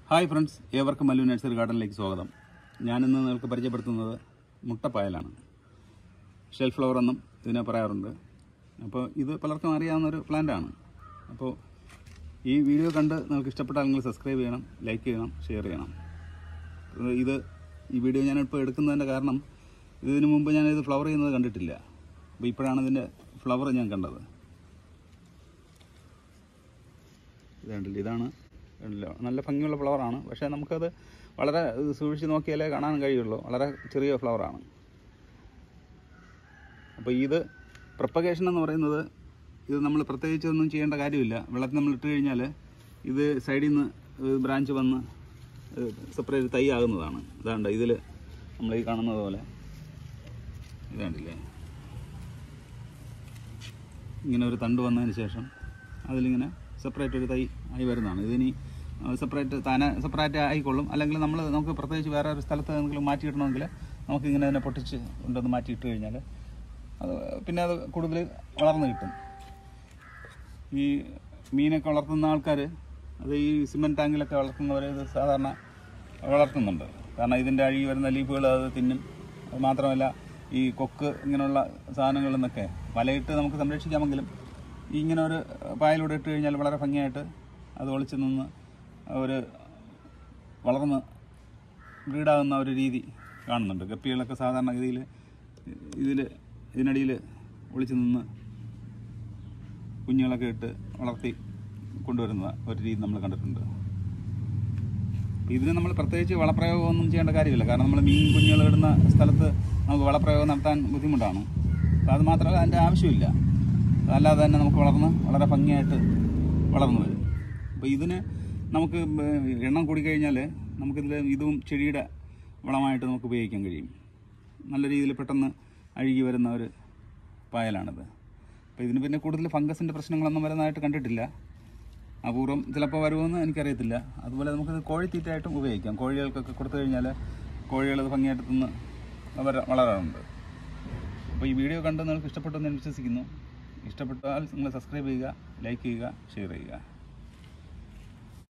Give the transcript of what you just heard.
hi friends ഏവർക്കും Mallu nursery ഗാർഡനിലേക്ക് സ്വാഗതം ഞാനിന്ന് നിങ്ങൾക്ക് പരിചയപ്പെടുത്തുന്നത് മുട്ടപ്പായലാണ് ഷെൽ ഫ്ലവർ എന്നും ഇതിനെ പറയാറുണ്ട് അപ്പോൾ ഇത് പലർക്കും അറിയാവുന്ന ഒരു പ്ലാന്റ് ആണ് അപ്പോൾ ഈ വീഡിയോ കണ്ട് നിങ്ങൾക്ക് ഇഷ്ടപ്പെട്ടാൽ നിങ്ങൾ സബ്സ്ക്രൈബ് ചെയ്യണം ലൈക്ക് ചെയ്യണം ഷെയർ ചെയ്യണം ഇത് ഈ വീഡിയോ ഞാനിപ്പോൾ എടുക്കുന്നതിൻ്റെ കാരണം ഇതിനു മുമ്പ് ഞാനിത് ഫ്ലവർ ചെയ്യുന്നത് കണ്ടിട്ടില്ല അപ്പോൾ ഇപ്പോഴാണ് ഇതിൻ്റെ ഫ്ലവർ ഞാൻ കണ്ടത് ഇത് കണ്ടില്ല ഇതാണ് കണ്ടില്ല നല്ല ഭംഗിയുള്ള ഫ്ലവറാണ് പക്ഷേ നമുക്കത് വളരെ സൂക്ഷിച്ച് നോക്കിയാലേ കാണാൻ കഴിയുള്ളൂ വളരെ ചെറിയ ഫ്ലവറാണ് അപ്പോൾ ഇത് പ്രപ്പഗേഷൻ എന്ന് പറയുന്നത് ഇത് നമ്മൾ പ്രത്യേകിച്ചൊന്നും ചെയ്യേണ്ട കാര്യമില്ല വെള്ളത്തിൽ നമ്മൾ ഇട്ട് കഴിഞ്ഞാൽ ഇത് സൈഡിൽ നിന്ന് ബ്രാഞ്ച് വന്ന് സെപ്പറേറ്റ് തൈ ആകുന്നതാണ് ഇതാണ്ട് ഇതിൽ നമ്മൾ ഈ കാണുന്നത് പോലെ ഇതാണ്ടില്ലേ ഇങ്ങനെ ഒരു തണ്ട് വന്നതിന് ശേഷം അതിലിങ്ങനെ സെപ്പറേറ്റ് ഒരു തൈ ആയി വരുന്നതാണ് ഇതിനി സെപ്പറേറ്റ് താനെ സെപ്പറേറ്റ് ആയിക്കൊള്ളും അല്ലെങ്കിൽ നമ്മൾ നമുക്ക് പ്രത്യേകിച്ച് വേറെ ഒരു സ്ഥലത്ത് എന്തെങ്കിലും മാറ്റിയിടണമെങ്കിൽ നമുക്ക് ഇങ്ങനെ തന്നെ പൊട്ടിച്ച് കൊണ്ടൊന്ന് മാറ്റിയിട്ട് കഴിഞ്ഞാൽ അത് പിന്നെ അത് കൂടുതൽ വളർന്നു കിട്ടും ഈ മീനൊക്കെ വളർത്തുന്ന ആൾക്കാർ അത് ഈ സിമെൻറ്റ് ടാങ്കിലൊക്കെ വളർത്തുന്നവർ ഇത് സാധാരണ വളർത്തുന്നുണ്ട് കാരണം ഇതിൻ്റെ അഴുകി വരുന്ന ലീഫുകൾ അത് തിന്നും അത് മാത്രമല്ല ഈ കൊക്ക് ഇങ്ങനെയുള്ള സാധനങ്ങളിൽ നിന്നൊക്കെ വലയിട്ട് നമുക്ക് സംരക്ഷിക്കാമെങ്കിലും ഈ ഇങ്ങനെ ഒരു പായലൂടെ ഇട്ട് കഴിഞ്ഞാൽ വളരെ ഭംഗിയായിട്ട് അത് ഒളിച്ച് നിന്ന് ഒരു വളർന്ന് ബ്രീഡാകുന്ന ഒരു രീതി കാണുന്നുണ്ട് ഗപ്പികളൊക്കെ സാധാരണഗതിയിൽ ഇതിൽ ഇതിനടിയിൽ ഒളിച്ച് നിന്ന് കുഞ്ഞുങ്ങളൊക്കെ ഇട്ട് വളർത്തി കൊണ്ടുവരുന്ന ഒരു രീതി നമ്മൾ കണ്ടിട്ടുണ്ട് ഇതിന് നമ്മൾ പ്രത്യേകിച്ച് വളപ്രയോഗമൊന്നും ചെയ്യേണ്ട കാര്യമില്ല കാരണം നമ്മൾ മീൻ കുഞ്ഞുങ്ങൾ ഇടുന്ന സ്ഥലത്ത് നമുക്ക് വളപ്രയോഗം നടത്താൻ ബുദ്ധിമുട്ടാണ് അപ്പോൾ അത് മാത്രമല്ല അതിൻ്റെ ആവശ്യമില്ല അല്ലാതെ തന്നെ നമുക്ക് വളർന്ന് വളരെ ഭംഗിയായിട്ട് വളർന്നു വരും അപ്പോൾ ഇതിന് നമുക്ക് എണ്ണം കൂടിക്കഴിഞ്ഞാൽ നമുക്കിതിൽ ഇതും ചെടിയുടെ വളമായിട്ട് നമുക്ക് ഉപയോഗിക്കാൻ കഴിയും നല്ല രീതിയിൽ പെട്ടെന്ന് അഴുകി വരുന്ന ഒരു പായലാണിത് അപ്പോൾ ഇതിന് പിന്നെ കൂടുതൽ ഫംഗസിൻ്റെ പ്രശ്നങ്ങളൊന്നും വരുന്നതായിട്ട് കണ്ടിട്ടില്ല അപൂർവം ചിലപ്പോൾ വരുമെന്ന് എനിക്കറിയത്തില്ല അതുപോലെ നമുക്കിത് കോഴിത്തീറ്റയായിട്ടും ഉപയോഗിക്കാം കോഴികൾക്കൊക്കെ കൊടുത്തു കഴിഞ്ഞാൽ കോഴികൾ അത് ഭംഗിയായിട്ട് തിന്ന് അവർ വളരാറുണ്ട് അപ്പോൾ ഈ വീഡിയോ കണ്ട് നിങ്ങൾക്ക് ഇഷ്ടപ്പെട്ടെന്ന് ഞാൻ വിശ്വസിക്കുന്നു ഇഷ്ടപ്പെട്ടാൽ നിങ്ങൾ സബ്സ്ക്രൈബ് ചെയ്യുക ലൈക്ക് ചെയ്യുക ഷെയർ ചെയ്യുക